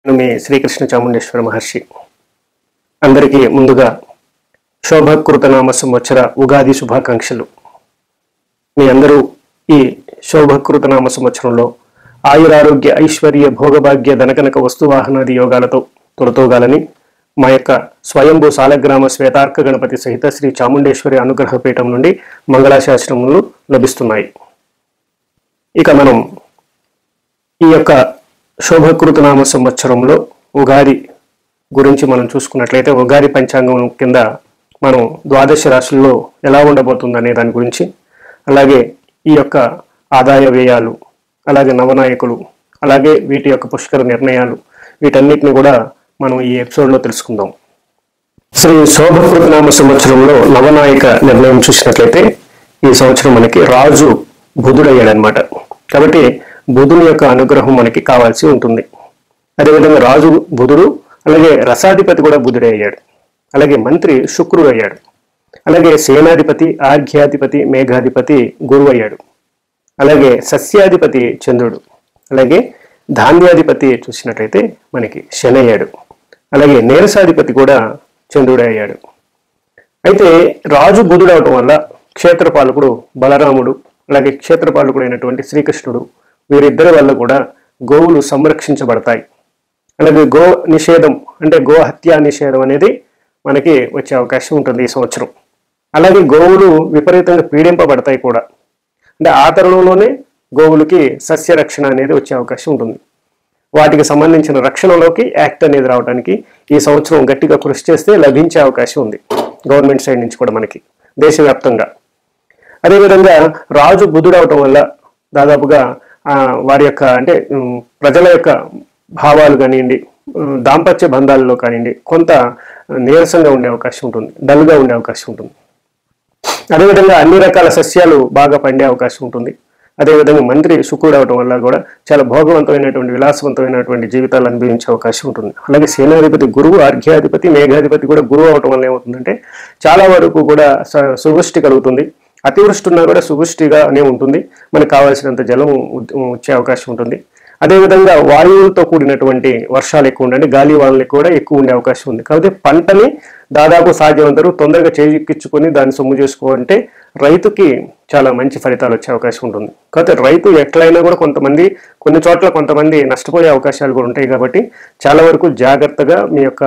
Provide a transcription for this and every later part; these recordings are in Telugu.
నేను మీ శ్రీకృష్ణ చాముండేశ్వర మహర్షి అందరికీ ముందుగా శోభకృతనామ సంవత్సర ఉగాది శుభాకాంక్షలు మీ అందరూ ఈ శోభకృతనామ సంవత్సరంలో ఆయురారోగ్య ఐశ్వర్య భోగభాగ్య ధనకనక వస్తువాహనాది యోగాలతో తొలతోగాలని మా యొక్క స్వయంభూ సాలగ్రామ శ్వేతార్క గణపతి సహిత శ్రీ చాముండేశ్వరి అనుగ్రహ పీఠం నుండి మంగళాశాస్త్రములు లభిస్తున్నాయి ఇక మనం ఈ యొక్క శోభకృతనామ సంవత్సరంలో ఉగాది గురించి మనం చూసుకున్నట్లయితే ఉగాది పంచాంగం కింద మనం ద్వాదశ రాశుల్లో ఎలా ఉండబోతుంది అనే దాని గురించి అలాగే ఈ యొక్క ఆదాయ వ్యయాలు అలాగే నవనాయకులు అలాగే వీటి యొక్క పుష్కర నిర్ణయాలు వీటన్నిటిని కూడా మనం ఈ ఎపిసోడ్లో తెలుసుకుందాం శ్రీ శోభకృతనామ సంవత్సరంలో నవనాయక నిర్ణయం చూసినట్లయితే ఈ సంవత్సరం మనకి రాజు బుధుడయ్యాడనమాట కాబట్టి బుధుని యొక్క అనుగ్రహం మనకి కావాల్సి ఉంటుంది అదేవిధంగా రాజు బుధుడు అలాగే రసాధిపతి కూడా బుధుడే అయ్యాడు అలాగే మంత్రి శుక్రుడు అయ్యాడు అలాగే సేనాధిపతి ఆర్ఘ్యాధిపతి మేఘాధిపతి గురువు అయ్యాడు అలాగే సస్యాధిపతి చంద్రుడు అలాగే ధాన్యాధిపతి చూసినట్లయితే మనకి శని అయ్యాడు అలాగే నీరసాధిపతి కూడా చంద్రుడే అయ్యాడు అయితే రాజు బుధుడు అవటం వల్ల క్షేత్రపాలకుడు బలరాముడు అలాగే క్షేత్రపాలకుడు అయినటువంటి శ్రీకృష్ణుడు వీరిద్దరి వల్ల కూడా గోవులు సంరక్షించబడతాయి అలాగే గో నిషేధం అంటే గో హత్యా నిషేధం అనేది మనకి వచ్చే అవకాశం ఉంటుంది ఈ సంవత్సరం అలాగే గోవులు విపరీతంగా పీడింపబడతాయి కూడా అంటే ఆ తరుణంలోనే గోవులకి సస్య రక్షణ అనేది వచ్చే అవకాశం ఉంటుంది వాటికి సంబంధించిన రక్షణలోకి యాక్ట్ అనేది రావడానికి ఈ సంవత్సరం గట్టిగా కృషి చేస్తే లభించే అవకాశం ఉంది గవర్నమెంట్ సైడ్ నుంచి కూడా మనకి దేశవ్యాప్తంగా అదేవిధంగా రాజు బుధుడు అవటం వల్ల దాదాపుగా ఆ, వారి యొక్క అంటే ఉమ్, ప్రజల యొక్క భావాలు కానివ్వండి ఉమ్, దాంపత్య బంధాలలో కానివ్వండి కొంత నీరసంగా ఉండే అవకాశం ఉంటుంది డల్గా ఉండే అవకాశం ఉంటుంది అదేవిధంగా అన్ని రకాల సస్యాలు బాగా పండే అవకాశం ఉంటుంది అదేవిధంగా మంత్రి శుక్రుడు అవడం వల్ల కూడా చాలా భోగవంతమైనటువంటి విలాసవంతమైనటువంటి జీవితాలు అనుభవించే అవకాశం ఉంటుంది అలాగే సేనాధిపతి గురువు అర్ఘ్యాధిపతి మేఘాధిపతి కూడా గురువు అవటం వల్ల ఏమవుతుందంటే చాలా వరకు కూడా స- సువృష్టి కలుగుతుంది అతివృష్టి ఉన్నా కూడా సువృష్టిగానే ఉంటుంది మనకు కావాల్సినంత జలం ఉద్- వచ్చే అవకాశం ఉంటుంది అదేవిధంగా వాయువులతో కూడినటువంటి వర్షాలు ఎక్కువ ఉండండి గాలి వానలు కూడా ఎక్కువ ఉండే అవకాశం ఉంది కాబట్టి పంటని దాదాపు సాధ్యమంతరు తొందరగా చేజిక్కించుకొని దాన్ని సొమ్ము చేసుకోవాలంటే రైతుకి చాలా మంచి ఫలితాలు వచ్చే అవకాశం ఉంటుంది కాకపోతే రైతు ఎట్లయినా కూడా కొంతమంది కొన్ని చోట్ల కొంతమంది నష్టపోయే అవకాశాలు కూడా ఉంటాయి కాబట్టి చాలా వరకు జాగ్రత్తగా మీ యొక్క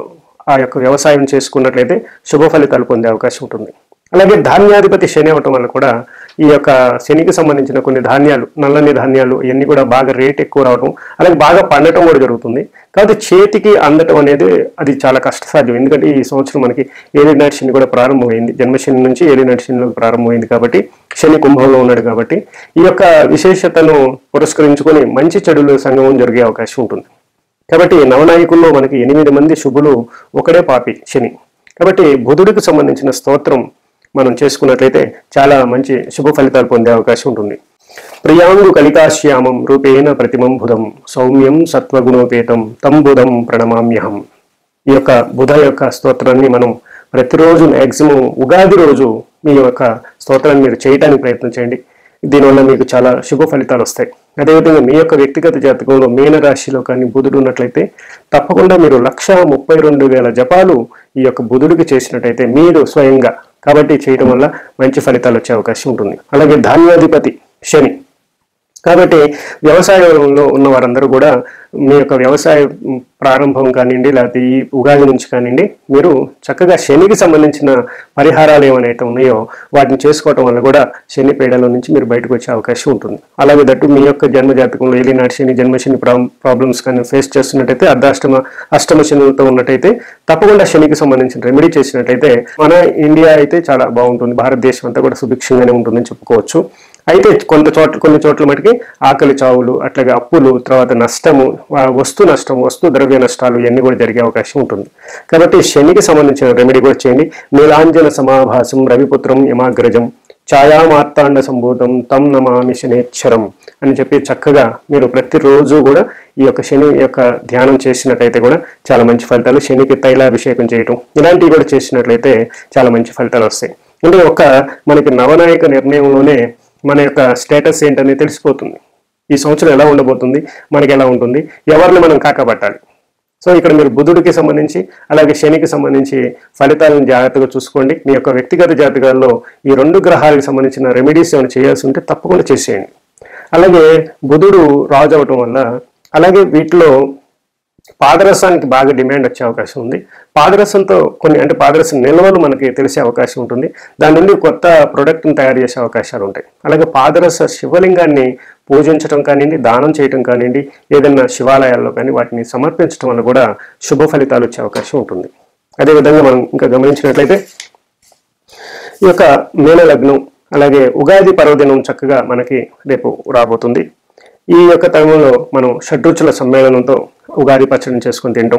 ఆ యొక్క వ్యవసాయం చేసుకున్నట్లయితే శుభ ఫలితాలు పొందే అవకాశం ఉంటుంది అలాగే ధాన్యాధిపతి శని అవటం వల్ల కూడా ఈ యొక్క శనికి సంబంధించిన కొన్ని ధాన్యాలు నల్లని ధాన్యాలు ఇవన్నీ కూడా బాగా రేట్ ఎక్కువ రావడం అలాగే బాగా పండటం కూడా జరుగుతుంది కాబట్టి చేతికి అందటం అనేది అది చాలా కష్టసాధ్యం ఎందుకంటే ఈ సంవత్సరం మనకి ఏలినాటి శని కూడా ప్రారంభమైంది జన్మశని నుంచి ఏలినాటి శనిలోకి ప్రారంభమైంది కాబట్టి శని కుంభంలో ఉన్నాడు కాబట్టి ఈ యొక్క విశేషతను పురస్కరించుకొని మంచి చెడుల సంగమం జరిగే అవకాశం ఉంటుంది కాబట్టి నవనాయకుల్లో మనకి ఎనిమిది మంది శుభులు ఒకడే పాపి శని కాబట్టి బుధుడికి సంబంధించిన స్తోత్రం మనం చేసుకున్నట్లయితే చాలా మంచి శుభ ఫలితాలు పొందే అవకాశం ఉంటుంది ప్రియాంగు కలికాశ్యామం రూపేణ ప్రతిమం బుధం సౌమ్యం సత్వగుణోపేతం తం బుధం ప్రణమామ్యహం ఈ యొక్క బుధ యొక్క స్తోత్రాన్ని మనం ప్రతిరోజు మ్యాక్సిమం ఉగాది రోజు మీ యొక్క స్తోత్రాన్ని మీరు చేయడానికి ప్రయత్నం చేయండి దీనివల్ల మీకు చాలా శుభ ఫలితాలు వస్తాయి అదేవిధంగా మీ యొక్క వ్యక్తిగత జాతకంలో మీన రాశిలో కానీ బుధుడు ఉన్నట్లయితే తప్పకుండా మీరు లక్ష ముప్పై రెండు వేల జపాలు ఈ యొక్క బుధుడికి చేసినట్టయితే మీరు స్వయంగా కాబట్టి చేయడం వల్ల మంచి ఫలితాలు వచ్చే అవకాశం ఉంటుంది అలాగే ధాన్యాధిపతి శని కాబట్టి వ్యవసాయంలో ఉన్న వారందరూ కూడా మీ యొక్క వ్యవసాయ మ్, ప్రారంభం కానివ్వండి లేకపోతే ఈ ఉగాది నుంచి కానివ్వండి మీరు చక్కగా శనికి సంబంధించిన పరిహారాలు ఏమైతే ఉన్నాయో వాటిని చేసుకోవటం వల్ల కూడా శని పీడల నుంచి మీరు బయటకు వచ్చే అవకాశం ఉంటుంది అలాగే దట్టు మీ యొక్క జన్మ జాతకంలో ఏలినాటి శని జన్మశని ప్రాబ్లమ్స్ కానీ ఫేస్ చేస్తున్నట్టయితే అర్ధాష్టమ అష్టమ శనితో ఉన్నట్టయితే తప్పకుండా శనికి సంబంధించిన రెమెడీ చేసినట్టయితే మన ఇండియా అయితే చాలా బాగుంటుంది భారతదేశం అంతా కూడా సుభిక్షంగానే ఉంటుందని చెప్పుకోవచ్చు అయితే కొంత చోట్ల కొన్ని చోట్ల మటుకి ఆకలి చావులు అట్లాగే అప్పులు తర్వాత నష్టము ఆ వస్తు నష్టం వస్తు ద్రవ్య నష్టాలు ఇవన్నీ కూడా జరిగే అవకాశం ఉంటుంది కాబట్టి శనికి సంబంధించిన రెమెడీ కూడా చేయండి నీలాంజన సమాభాసం రవిపుత్రం యమాగ్రజం ఛాయామార్తాండ సంభూతం తం నమామి శనేశ్వరం అని చెప్పి చక్కగా మీరు ప్రతిరోజు కూడా ఈ యొక్క శని యొక్క ధ్యానం చేసినట్లయితే కూడా చాలా మంచి ఫలితాలు శనికి తైలాభిషేకం చేయటం ఇలాంటివి కూడా చేసినట్లయితే చాలా మంచి ఫలితాలు వస్తాయి అంటే ఒక మనకి నవనాయక నిర్ణయంలోనే మన యొక్క స్టేటస్ ఏంటనేది తెలిసిపోతుంది ఈ సంవత్సరం ఎలా ఉండబోతుంది మనకి ఎలా ఉంటుంది ఎవరిని మనం కాకపట్టాలి సో ఇక్కడ మీరు బుధుడికి సంబంధించి అలాగే శనికి సంబంధించి ఫలితాలను జాగ్రత్తగా చూసుకోండి మీ యొక్క వ్యక్తిగత జాతకాల్లో ఈ రెండు గ్రహాలకు సంబంధించిన రెమెడీస్ ఏమైనా చేయాల్సి ఉంటే తప్పకుండా చేసేయండి అలాగే బుధుడు రాజు అవటం వల్ల అలాగే వీటిలో పాదరసానికి బాగా డిమాండ్ వచ్చే అవకాశం ఉంది పాదరసంతో కొన్ని అంటే పాదరసం నిల్వలు మనకి తెలిసే అవకాశం ఉంటుంది దాని నుండి కొత్త ప్రోడక్ట్ని తయారు చేసే అవకాశాలు ఉంటాయి అలాగే పాదరస శివలింగాన్ని పూజించడం కానివ్వండి దానం చేయడం కానివ్వండి ఏదైనా శివాలయాల్లో కానీ వాటిని సమర్పించడం వల్ల కూడా శుభ ఫలితాలు వచ్చే అవకాశం ఉంటుంది అదేవిధంగా మనం ఇంకా గమనించినట్లయితే ఈ యొక్క మేన లగ్నం అలాగే ఉగాది పర్వదినం చక్కగా మనకి రేపు రాబోతుంది ఈ యొక్క తరుణంలో మనం షడ్రుచుల సమ్మేళనంతో ఉగాది పచ్చడిని చేసుకొని తింటాం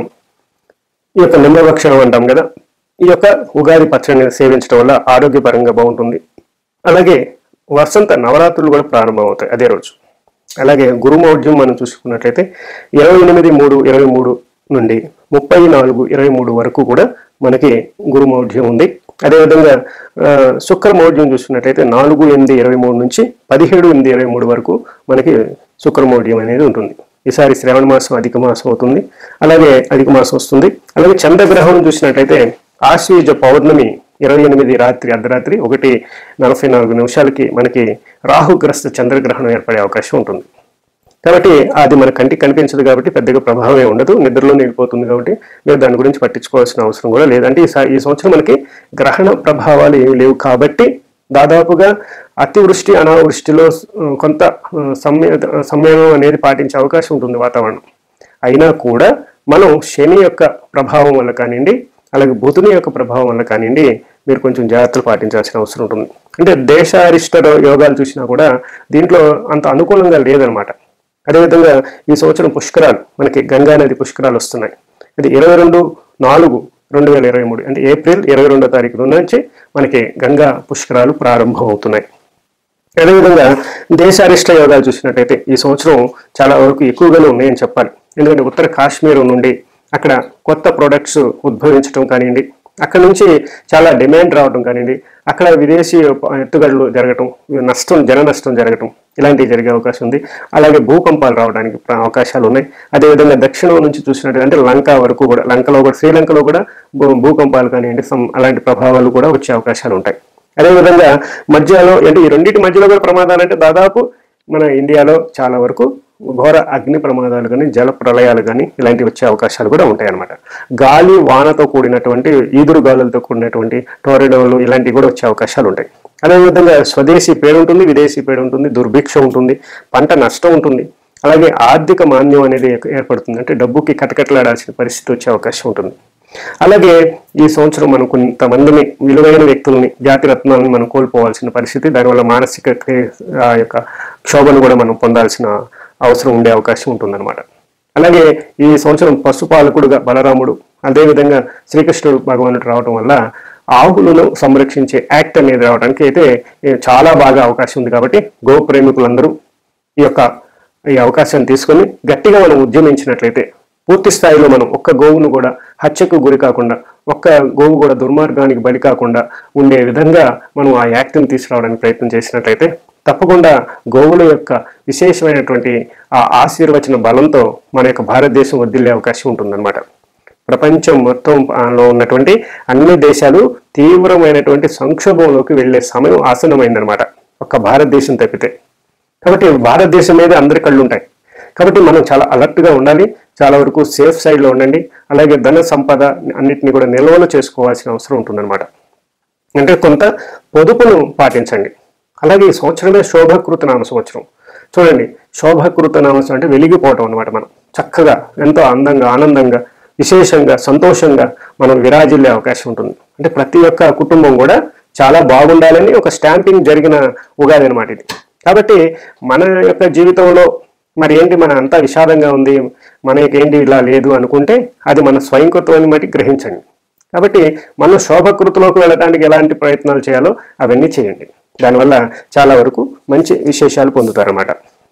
ఈ యొక్క నిమ్మభక్షణం అంటాం కదా ఈ యొక్క ఉగాది పచ్చడిని సేవించడం వల్ల ఆరోగ్యపరంగా బాగుంటుంది అలాగే వసంత నవరాత్రులు కూడా ప్రారంభమవుతాయి అదే రోజు అలాగే గురుమౌఢ్యం మనం చూసుకున్నట్లయితే ఇరవై ఎనిమిది మూడు ఇరవై మూడు నుండి ముప్పై నాలుగు ఇరవై మూడు వరకు కూడా మనకి గురుమౌఢ్యం ఉంది అదేవిధంగా ఆ, శుక్రమౌఢ్యం చూసుకున్నట్లయితే నాలుగు ఎనిమిది ఇరవై మూడు నుంచి పదిహేడు ఎనిమిది ఇరవై మూడు వరకు మనకి శుక్రమౌఢ్యం అనేది ఉంటుంది ఈసారి శ్రావణ మాసం అధిక మాసం అవుతుంది అలాగే అధిక మాసం వస్తుంది అలాగే చంద్రగ్రహణం చూసినట్లయితే ఆశ్వీజ పౌర్ణమి ఇరవై ఎనిమిది రాత్రి అర్ధరాత్రి ఒకటి నలభై నాలుగు నిమిషాలకి మనకి రాహుగ్రస్త చంద్రగ్రహణం ఏర్పడే అవకాశం ఉంటుంది కాబట్టి అది మన కంటికి కనిపించదు కాబట్టి పెద్దగా ప్రభావమే ఉండదు నిద్రలో నిలిపోతుంది కాబట్టి మీరు దాని గురించి పట్టించుకోవాల్సిన అవసరం కూడా లేదంటే ఈ సా- ఈ సంవత్సరం మనకి గ్రహణ ప్రభావాలు ఏమి లేవు కాబట్టి దాదాపుగా అతివృష్టి అనావృష్టిలో ఆ, కొంత ఆ, సమ్య సమయం అనేది పాటించే అవకాశం ఉంటుంది వాతావరణం అయినా కూడా మనం శని యొక్క ప్రభావం వల్ల కానివ్వండి అలాగే బుధుని యొక్క ప్రభావం వల్ల కానివ్వండి మీరు కొంచెం జాగ్రత్తలు పాటించాల్సిన అవసరం ఉంటుంది అంటే దేశారిష్ట యోగాలు చూసినా కూడా దీంట్లో అంత అనుకూలంగా లేదనమాట అదేవిధంగా ఈ సంవత్సరం పుష్కరాలు మనకి గంగా నది పుష్కరాలు వస్తున్నాయి అది ఇరవై రెండు నాలుగు రెండు వేల ఇరవై మూడు అంటే ఏప్రిల్ ఇరవై రెండో తారీఖు నుంచి మనకి గంగా పుష్కరాలు ప్రారంభం అవుతున్నాయి అదేవిధంగా దేశారిష్ట యోగాలు చూసినట్టయితే ఈ సంవత్సరం చాలా వరకు ఎక్కువగానే ఉన్నాయని చెప్పాలి ఎందుకంటే ఉత్తర కాశ్మీర్ నుండి అక్కడ కొత్త ప్రొడక్ట్స్ ఉద్భవించడం కానివ్వండి అక్కడ నుంచి చాలా డిమాండ్ రావడం కానివ్వండి అక్కడ విదేశీ ఎత్తుగడలు జరగటం నష్టం జన నష్టం జరగటం ఇలాంటివి జరిగే అవకాశం ఉంది అలాగే భూకంపాలు రావడానికి ప్ర- అవకాశాలు ఉన్నాయి అదేవిధంగా దక్షిణం నుంచి చూసినట్టు అంటే లంక వరకు కూడా లంకలో కూడా శ్రీలంకలో కూడా భూ- భూకంపాలు కానివ్వండి some అలాంటి ప్రభావాలు కూడా వచ్చే అవకాశాలు ఉంటాయి అదేవిధంగా మధ్యలో అంటే ఈ రెండింటి మధ్యలో కూడా ప్రమాదాలు అంటే దాదాపు మన ఇండియాలో చాలా వరకు ఘోర అగ్ని ప్రమాదాలు కానీ జల ప్రళయాలు కానీ ఇలాంటివి వచ్చే అవకాశాలు కూడా ఉంటాయి అన్నమాట గాలి వానతో కూడినటువంటి ఈదురు గాలులతో కూడినటువంటి టోర్నడోలు ఇలాంటివి కూడా వచ్చే అవకాశాలు ఉంటాయి అదేవిధంగా స్వదేశీ పేరు ఉంటుంది విదేశీ పేరు ఉంటుంది దుర్భిక్ష ఉంటుంది పంట నష్టం ఉంటుంది అలాగే ఆర్థిక మాన్యం అనేది ఏర్ప- ఏర్పడుతుంది అంటే డబ్బుకి కటకటలాడాల్సిన పరిస్థితి వచ్చే అవకాశం ఉంటుంది అలాగే ఈ సంవత్సరం మనం కొంతమందిని విలువైన వ్యక్తుల్ని జాతి రత్నాలను మనం కోల్పోవాల్సిన పరిస్థితి దానివల్ల మానసిక క్రి- ఆ యొక్క క్షోభను కూడా మనం పొందాల్సిన అవసరం ఉండే అవకాశం ఉంటుందన్నమాట అలాగే ఈ సంవత్సరం పశుపాలకుడుగా బలరాముడు అదేవిధంగా శ్రీకృష్ణుడు భగవానుడు రావడం వల్ల ఆవులను సంరక్షించే యాక్ట్ అనేది రావడానికి అయితే ఏ, చాలా బాగా అవకాశం ఉంది కాబట్టి గో ప్రేమికులందరూ ఈ యొక్క ఈ అవకాశాన్ని తీసుకొని గట్టిగా మనం ఉద్యమించినట్లయితే పూర్తి స్థాయిలో మనం ఒక్క గోవును కూడా హత్యకు గురి కాకుండా ఒక్క గోవు కూడా దుర్మార్గానికి బలి కాకుండా ఉండే విధంగా మనం ఆ యాక్ట్ని తీసుకురావడానికి ప్రయత్నం చేసినట్లయితే తప్పకుండా గోవుల యొక్క విశేషమైనటువంటి ఆ ఆశీర్వచన బలంతో మన యొక్క భారతదేశం వదిలే అవకాశం ఉంటుందన్నమాట ప్రపంచం మొత్తం ఆ, లో ఉన్నటువంటి అన్ని దేశాలు తీవ్రమైనటువంటి సంక్షోభంలోకి వెళ్ళే సమయం ఆసన్నమైందనమాట ఒక్క భారతదేశం తప్పితే కాబట్టి భారతదేశం మీద అందరి కళ్ళు ఉంటాయి కాబట్టి మనం చాలా alert గా ఉండాలి చాలా వరకు సేఫ్ సైడ్లో ఉండండి అలాగే ధన సంపద అన్నిటిని కూడా నిల్వలు చేసుకోవాల్సిన అవసరం ఉంటుందన్నమాట అంటే కొంత పొదుపును పాటించండి అలాగే ఈ సంవత్సరమే శోభకృత నామ సంవత్సరం చూడండి శోభకృత నామ సంవత్సరం అంటే వెలిగిపోవటం అనమాట మనం చక్కగా ఎంతో అందంగా ఆనందంగా విశేషంగా సంతోషంగా మనం విరాజిల్లే అవకాశం ఉంటుంది అంటే ప్రతి ఒక్క కుటుంబం కూడా చాలా బాగుండాలని ఒక స్టాంపింగ్ జరిగిన ఉగాది అనమాట ఇది కాబట్టి మన యొక్క జీవితంలో మరి ఏంటి మన అంతా విషాదంగా ఉంది మనకేంటి ఇలా లేదు అనుకుంటే అది మన స్వయంకృత్వాన్ని బట్టి గ్రహించండి కాబట్టి మనం శోభకృతిలోకి వెళ్ళడానికి ఎలాంటి ప్రయత్నాలు చేయాలో అవన్నీ చేయండి దానివల్ల చాలా వరకు మంచి విశేషాలు పొందుతారన్నమాట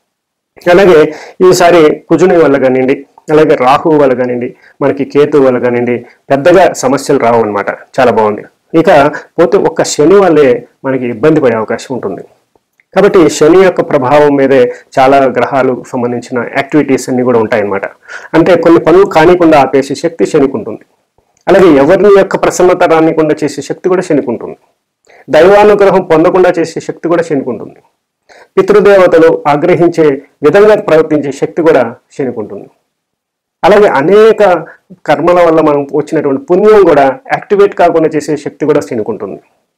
అలాగే ఈసారి కుజుని వల్ల కానివ్వండి అలాగే రాహువు వల్ల కానివ్వండి మనకి కేతు వల్ల కానివ్వండి పెద్దగా సమస్యలు రావు అనమాట చాలా బాగుంది ఇక పోతే ఒక్క శని వల్లే మనకి ఇబ్బంది పడే అవకాశం ఉంటుంది కాబట్టి శని యొక్క ప్రభావం మీదే చాలా గ్రహాలు సంబంధించిన యాక్టివిటీస్ అన్ని కూడా ఉంటాయన్నమాట అంటే కొన్ని పనులు కానికుండా ఆపేసే శక్తి శనికి ఉంటుంది అలాగే ఎవరిని యొక్క ప్రసన్నత రానికుండా చేసే శక్తి కూడా శనికి ఉంటుంది దైవానుగ్రహం పొందకుండా చేసే శక్తి కూడా శనికి ఉంటుంది పితృదేవతలు ఆగ్రహించే విధంగా ప్రవర్తించే శక్తి కూడా శనికి ఉంటుంది అలాగే అనేక కర్మల వల్ల మనం వచ్చినటువంటి పుణ్యం కూడా యాక్టివేట్ కాకుండా చేసే శక్తి కూడా శనికి ఉంటుంది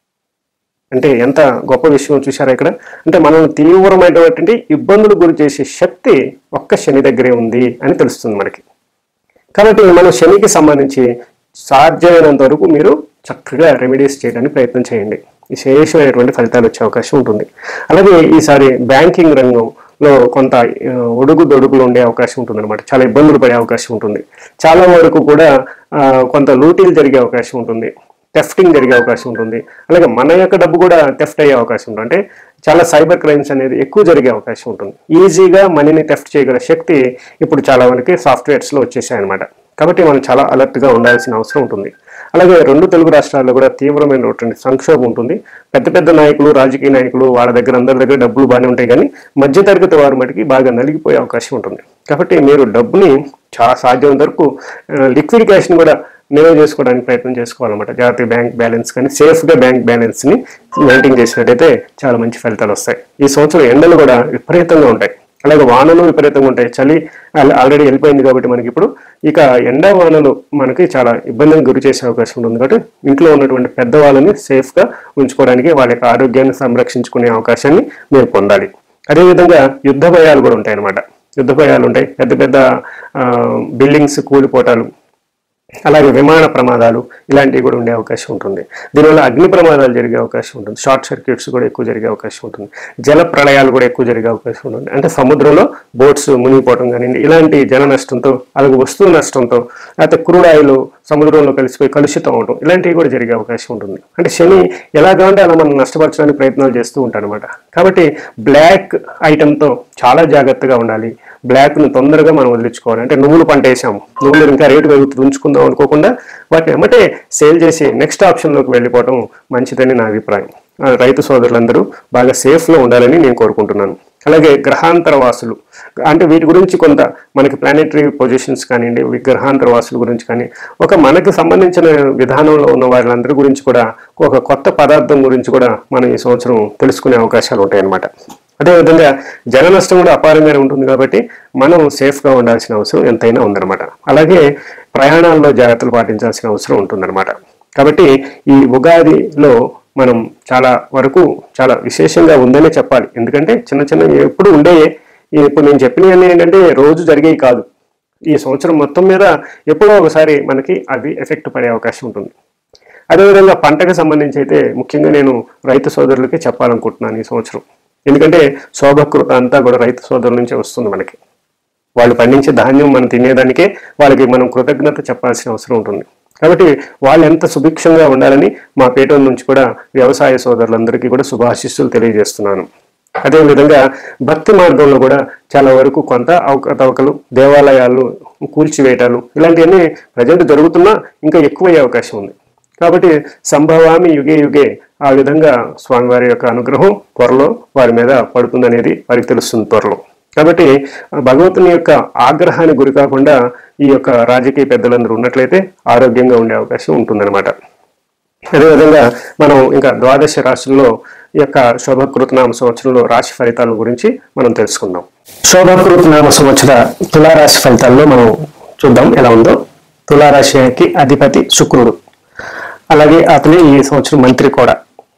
అంటే ఎంత గొప్ప విషయం చూశారా ఇక్కడ అంటే మనల్ని తీవ్రమైనటువంటి ఇబ్బందులు గురి చేసే శక్తి ఒక్క శని దగ్గరే ఉంది అని తెలుస్తుంది మనకి కాబట్టి మనం శనికి సంబంధించి సాధ్యమైనంత వరకు మీరు చక్కగా రెమెడీస్ చేయడానికి ప్రయత్నం చేయండి విశేషమైనటువంటి ఫలితాలు వచ్చే అవకాశం ఉంటుంది అలాగే ఈసారి బ్యాంకింగ్ రంగంలో కొంత ఆ, ఒడుగు దొడుగులు ఉండే అవకాశం ఉంటుంది అనమాట చాలా ఇబ్బందులు పడే అవకాశం ఉంటుంది చాలా వరకు కూడా ఆ, కొంత లూటీలు జరిగే అవకాశం ఉంటుంది టెఫ్టింగ్ జరిగే అవకాశం ఉంటుంది అలాగే మన యొక్క డబ్బు కూడా టెఫ్ట్ అయ్యే అవకాశం ఉంటుంది అంటే చాలా సైబర్ క్రైమ్స్ అనేది ఎక్కువ జరిగే అవకాశం ఉంటుంది ఈజీగా మనీని టెఫ్ట్ చేయగల శక్తి ఇప్పుడు చాలా మనకి సాఫ్ట్వేర్స్లో వచ్చేసాయి అనమాట కాబట్టి మనం చాలా అలర్ట్గా ఉండాల్సిన అవసరం ఉంటుంది అలాగే రెండు తెలుగు రాష్ట్రాల్లో కూడా తీవ్రమైనటువంటి సంక్షోభం ఉంటుంది పెద్ద పెద్ద నాయకులు రాజకీయ నాయకులు వాళ్ళ దగ్గర అందరి దగ్గర డబ్బులు బాగానే ఉంటాయి కానీ మధ్యతరగతి వారి మటుకి బాగా నలిగిపోయే అవకాశం ఉంటుంది కాబట్టి మీరు డబ్బుని చాలా సాధ్యం వరకు లిక్విడ్ క్యాష్ని కూడా నిల్వ చేసుకోవడానికి ప్రయత్నం చేసుకోవాలన్నమాట జాతీయ బ్యాంక్ బ్యాలెన్స్ కానీ సేఫ్గా బ్యాంక్ బ్యాలెన్స్ని మెయింటైన్ చేసినట్టయితే చాలా మంచి ఫలితాలు వస్తాయి ఈ సంవత్సరం ఎండలు కూడా విపరీతంగా ఉంటాయి అలాగే వానలు విపరీతంగా ఉంటాయి చలి ఆల్- ఆల్రెడీ వెళ్ళిపోయింది కాబట్టి మనకి ఇప్పుడు ఇక ఎండ వానలు మనకి చాలా ఇబ్బందిని గురి చేసే అవకాశం ఉంటుంది కాబట్టి ఇంట్లో ఉన్నటువంటి పెద్దవాళ్ళని సేఫ్గా ఉంచుకోవడానికి వాళ్ళ యొక్క ఆరోగ్యాన్ని సంరక్షించుకునే అవకాశాన్ని మీరు పొందాలి అదేవిధంగా యుద్ధ భయాలు కూడా ఉంటాయి అన్నమాట యుద్ధ భయాలు ఉంటాయి పెద్ద పెద్ద బిల్డింగ్స్ కూలిపోవటాలు అలాగే విమాన ప్రమాదాలు ఇలాంటివి కూడా ఉండే అవకాశం ఉంటుంది దీనివల్ల అగ్ని ప్రమాదాలు జరిగే అవకాశం ఉంటుంది షార్ట్ సర్క్యూట్స్ కూడా ఎక్కువ జరిగే అవకాశం ఉంటుంది జల ప్రళయాలు కూడా ఎక్కువ జరిగే అవకాశం ఉంటుంది అంటే సముద్రంలో బోట్స్ మునిగిపోవడం కానివ్వండి ఇలాంటి జన నష్టంతో అలాగే వస్తువు నష్టంతో లేకపోతే క్రూడ్ ఆయిల్ సముద్రంలో కలిసిపోయి కలుషితం అవడం ఇలాంటివి కూడా జరిగే అవకాశం ఉంటుంది అంటే శని ఎలాగా అంటే అలా మనం నష్టపరచడానికి ప్రయత్నాలు చేస్తూ ఉంటారనమాట కాబట్టి బ్లాక్ ఐటెంతో చాలా జాగ్రత్తగా ఉండాలి బ్లాక్ను తొందరగా మనం వదిలించుకోవాలి అంటే నువ్వులు పంట వేసాము నువ్వులు ఇంకా రేటు పెరుగుతుంది ఉంచుకుందాం అనుకోకుండా వాటిని ఎమ్మటే సేల్ చేసి నెక్స్ట్ ఆప్షన్లోకి వెళ్ళిపోవడం మంచిదని నా అభిప్రాయం ఆ, రైతు సోదరులందరూ బాగా సేఫ్లో ఉండాలని నేను కోరుకుంటున్నాను అలాగే గ్రహాంతర వాసులు అంటే వీటి గురించి కొంత మనకి ప్లానెటరీ పొజిషన్స్ కానివ్వండి ఈ గ్రహాంతర వాసుల గురించి కానీ ఒక మనకి సంబంధించిన విధానంలో ఉన్న వాళ్ళందరి గురించి కూడా ఒక కొత్త పదార్థం గురించి కూడా మనం ఈ సంవత్సరం తెలుసుకునే అవకాశాలు ఉంటాయన్నమాట అదేవిధంగా జన నష్టం కూడా అపారంగానే ఉంటుంది కాబట్టి మనం సేఫ్గా ఉండాల్సిన అవసరం ఎంతైనా ఉందన్నమాట అలాగే ప్రయాణాల్లో జాగ్రత్తలు పాటించాల్సిన అవసరం ఉంటుందన్నమాట కాబట్టి ఈ ఉగాదిలో మనం చాలా వరకు చాలా విశేషంగా ఉందనే చెప్పాలి ఎందుకంటే చిన్న చిన్న ఎప్పుడు ఉండే ఇప్పుడు నేను చెప్పినవన్నీ ఏంటంటే రోజు జరిగేవి కాదు ఈ సంవత్సరం మొత్తం మీద ఎప్పుడో ఒకసారి మనకి అది ఎఫెక్ట్ పడే అవకాశం ఉంటుంది అదేవిధంగా పంటకు సంబంధించి అయితే ముఖ్యంగా నేను రైతు సోదరులకి చెప్పాలనుకుంటున్నాను ఈ సంవత్సరం ఎందుకంటే శోభకృత అంతా కూడా రైతు సోదరుల నుంచే వస్తుంది మనకి వాళ్ళు పండించే ధాన్యం మనం తినేదానికే వాళ్ళకి మనం కృతజ్ఞత చెప్పాల్సిన అవసరం ఉంటుంది కాబట్టి వాళ్ళు ఎంత సుభిక్షంగా ఉండాలని మా పీఠం నుంచి కూడా వ్యవసాయ సోదరులందరికీ కూడా శుభాశిస్సులు తెలియజేస్తున్నాను అదేవిధంగా భక్తి మార్గంలో కూడా చాలా వరకు కొంత అవకతవకలు దేవాలయాలు కూల్చివేయటాలు ఇలాంటివన్నీ ప్రజెంట్ జరుగుతున్నా ఇంకా ఎక్కువయ్యే అవకాశం ఉంది కాబట్టి సంభవామి యుగే యుగే ఆ విధంగా స్వామివారి యొక్క అనుగ్రహం త్వరలో వారి మీద పడుతుందనేది వారికి తెలుస్తుంది త్వరలో కాబట్టి ఆ భగవంతుని యొక్క ఆగ్రహానికి గురి కాకుండా ఈ యొక్క రాజకీయ పెద్దలందరూ ఉన్నట్లయితే ఆరోగ్యంగా ఉండే అవకాశం ఉంటుందన్నమాట అదేవిధంగా మనం ఇంకా ద్వాదశ రాశుల్లో ఈ యొక్క శోభకృతనామ సంవత్సరంలో రాశి ఫలితాల గురించి మనం తెలుసుకుందాం శోభకృతనామ సంవత్సర తులారాశి ఫలితాల్లో మనం చూద్దాం ఎలా ఉందో తులారాశికి అధిపతి శుక్రుడు అలాగే అతనే ఈ సంవత్సరం మంత్రి కూడా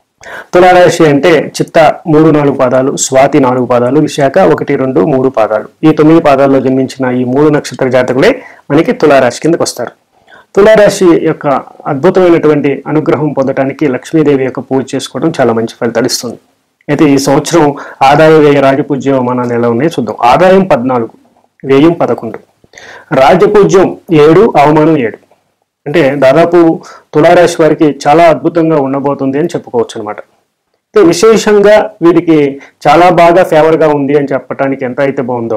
తులారాశి అంటే చిత్త మూడు నాలుగు పాదాలు స్వాతి నాలుగు పాదాలు విశాఖ ఒకటి రెండు మూడు పాదాలు ఈ తొమ్మిది పాదాల్లో జన్మించిన ఈ మూడు నక్షత్ర జాతకులే మనకి తులారాశి కిందకు వస్తారు తులారాశి యొక్క అద్భుతమైనటువంటి అనుగ్రహం పొందడానికి లక్ష్మీదేవి యొక్క పూజ చేసుకోవడం చాలా మంచి ఫలితాలు ఇస్తుంది అయితే ఈ సంవత్సరం ఆదాయ వ్యయ రాజపూజ్య అవమానాలు ఎలా ఉన్నాయో చూద్దాం ఆదాయం పద్నాలుగు వ్యయం పదకొండు రాజపూజ్యం ఏడు అవమానం ఏడు అంటే దాదాపు తులారాశి వారికి చాలా అద్భుతంగా ఉండబోతుంది అని చెప్పుకోవచ్చు అనమాట అయితే విశేషంగా వీరికి చాలా బాగా ఫేవర్గా ఉంది అని చెప్పడానికి ఎంత అయితే బాగుందో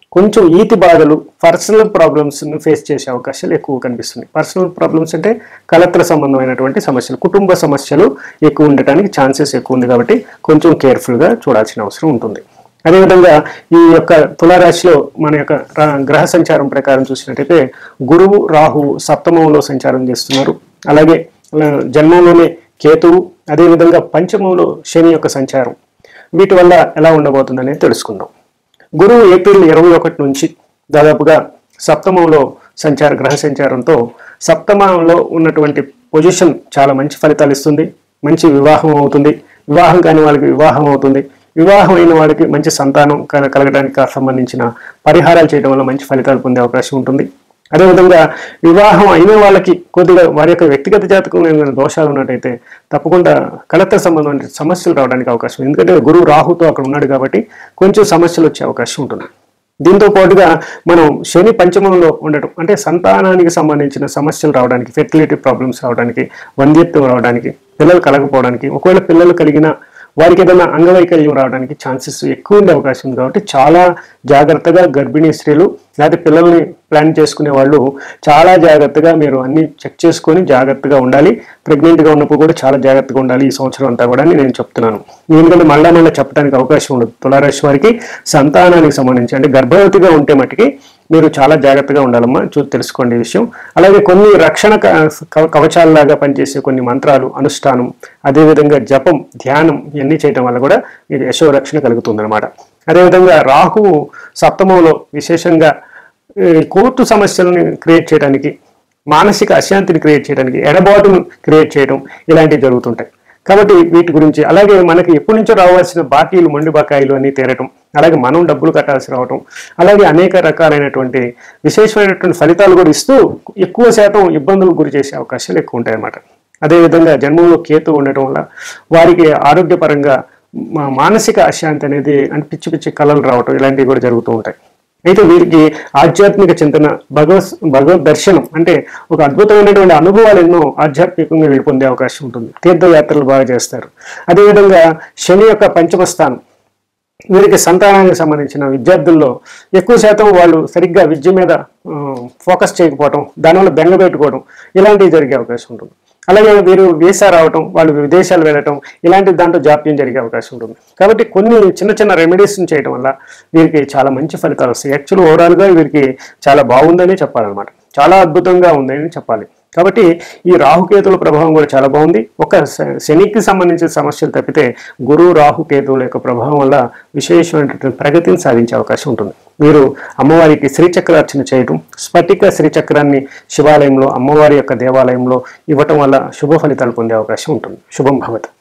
కొంచెం ఈతి బాధలు పర్సనల్ ప్రాబ్లమ్స్ ఫేస్ చేసే అవకాశాలు ఎక్కువ కనిపిస్తున్నాయి పర్సనల్ ప్రాబ్లమ్స్ అంటే కలత్ర సంబంధమైనటువంటి సమస్యలు కుటుంబ సమస్యలు ఎక్కువ ఉండటానికి ఛాన్సెస్ ఎక్కువ ఉంది కాబట్టి కొంచెం కేర్ఫుల్గా చూడాల్సిన అవసరం ఉంటుంది అదేవిధంగా ఈ యొక్క తులారాశిలో మన యొక్క రా- గ్రహ సంచారం ప్రకారం చూసినట్టయితే గురువు రాహువు సప్తమంలో సంచారం చేస్తున్నారు అలాగే ఆ, జన్మంలోనే కేతువు అదేవిధంగా పంచమంలో శని యొక్క సంచారం వీటి వల్ల ఎలా ఉండబోతుందనేది తెలుసుకుందాం గురువు ఏప్రిల్ ఇరవై ఒకటి నుంచి దాదాపుగా సప్తమంలో సంచార గ్రహ సంచారంతో సప్తమంలో ఉన్నటువంటి పొజిషన్ చాలా మంచి ఫలితాలు ఇస్తుంది మంచి వివాహం అవుతుంది వివాహం కాని వాళ్ళకి వివాహం అవుతుంది వివాహం అయిన వాడికి మంచి సంతానం కల- కలగడానికి సంబంధించిన పరిహారాలు చేయడం వల్ల మంచి ఫలితాలు పొందే అవకాశం ఉంటుంది అదేవిధంగా వివాహం అయిన వాళ్ళకి కొద్దిగా వారి యొక్క వ్యక్తిగత జాతకంలో ఏమైనా దోషాలు ఉన్నట్టయితే తప్పకుండా కలెక్టర్ సంబంధమైన సమస్యలు రావడానికి అవకాశం ఉంది. ఎందుకంటే గురువు రాహుతో అక్కడ ఉన్నాడు కాబట్టి కొంచెం సమస్యలు వచ్చే అవకాశం ఉంటుంది దీంతో పాటుగా మనం శని పంచమంలో ఉండటం అంటే సంతానానికి సంబంధించిన సమస్యలు రావడానికి ఫెర్టిలిటీ ప్రాబ్లమ్స్ రావడానికి వంద్యత్వం రావడానికి పిల్లలు కలగకపోవడానికి ఒకవేళ పిల్లలు కలిగిన వారికి ఏదైనా అంగవైకల్యం రావడానికి ఛాన్సెస్ ఎక్కువ ఉండే అవకాశం ఉంది కాబట్టి చాలా జాగ్రత్తగా గర్భిణీ స్త్రీలు లేకపోతే పిల్లల్ని ప్లాన్ చేసుకునే వాళ్ళు చాలా జాగ్రత్తగా మీరు అన్ని చెక్ చేసుకొని జాగ్రత్తగా ఉండాలి ప్రెగ్నెంట్గా ఉన్నప్పుడు కూడా చాలా జాగ్రత్తగా ఉండాలి ఈ సంవత్సరం అంతా కూడా అని నేను చెప్తున్నాను ఎందుకంటే మళ్ళా మళ్ళీ చెప్పడానికి అవకాశం ఉండదు తులారాశి వారికి సంతానానికి సంబంధించి అంటే గర్భవతిగా ఉంటే మటుకి మీరు చాలా జాగ్రత్తగా ఉండాలమ్మా చూ తెలుసుకోండి ఈ విషయం అలాగే కొన్ని రక్షణ క- కవ- కవచాలలాగా పనిచేసే కొన్ని మంత్రాలు అనుష్ఠానం అదేవిధంగా జపం ధ్యానం ఇవన్నీ చేయటం వల్ల కూడా మీకు యశో రక్షణ కలుగుతుందన్నమాట అదేవిధంగా రాహువు సప్తమంలో విశేషంగా ఈ కోర్టు సమస్యలను క్రియేట్ చేయడానికి మానసిక అశాంతిని క్రియేట్ చేయడానికి ఎడబాటును క్రియేట్ చేయడం ఇలాంటివి జరుగుతుంటాయి కాబట్టి వీటి గురించి అలాగే మనకి ఎప్పటి నుంచో రావాల్సిన బాకీలు మొండి బకాయిలు అన్ని తీరటం అలాగే మనం డబ్బులు కట్టాల్సి రావటం అలాగే అనేక రకాలైనటువంటి విశేషమైనటువంటి ఫలితాలు కూడా ఇస్తూ ఎక్కువ శాతం ఇబ్బందులకు గురి చేసే అవకాశాలు ఎక్కువ ఉంటాయి అన్నమాట అదేవిధంగా జన్మంలో కేతు ఉండటం వల్ల వారికి ఆరోగ్యపరంగా మా- మానసిక అశాంతి అనేది అంటే పిచ్చి పిచ్చి కళలు రావటం ఇలాంటివి కూడా జరుగుతూ ఉంటాయి అయితే వీరికి ఆధ్యాత్మిక చింతన భగవత్ భగవద్ దర్శనం అంటే ఒక అద్భుతమైనటువంటి అనుభవాలు ఎన్నో ఆధ్యాత్మికంగా వీరు పొందే అవకాశం ఉంటుంది తీర్థయాత్రలు బాగా చేస్తారు అదేవిధంగా శని యొక్క పంచమ స్థానం వీరికి సంతానానికి సంబంధించిన విద్యార్థుల్లో ఎక్కువ శాతం వాళ్ళు సరిగ్గా విద్య మీద ఆ, ఫోకస్ చేయకపోవడం దానివల్ల బెంగ పెట్టుకోవడం ఇలాంటివి జరిగే అవకాశం ఉంటుంది అలాగే వీరు వీసా రావటం వాళ్ళు విదేశాలు వెళ్ళటం ఇలాంటి దాంట్లో జాప్యం జరిగే అవకాశం ఉంటుంది కాబట్టి కొన్ని చిన్న చిన్న రెమెడీస్ చేయడం వల్ల వీరికి చాలా మంచి ఫలితాలు వస్తాయి యాక్చువల్ ఓవరాల్గా వీరికి చాలా బాగుందని చెప్పాలన్నమాట చాలా అద్భుతంగా ఉందని చెప్పాలి కాబట్టి ఈ రాహుకేతుల ప్రభావం కూడా చాలా బాగుంది ఒక శ- శనికి సంబంధించిన సమస్యలు తప్పితే గురువు రాహుకేతువుల యొక్క ప్రభావం వల్ల విశేషమైనటువంటి ప్రగతిని సాధించే అవకాశం ఉంటుంది మీరు అమ్మవారికి శ్రీచక్రార్చన చేయడం స్ఫటిక శ్రీచక్రాన్ని శివాలయంలో అమ్మవారి యొక్క దేవాలయంలో ఇవ్వటం వల్ల శుభ ఫలితాలు పొందే అవకాశం ఉంటుంది శుభం భవత్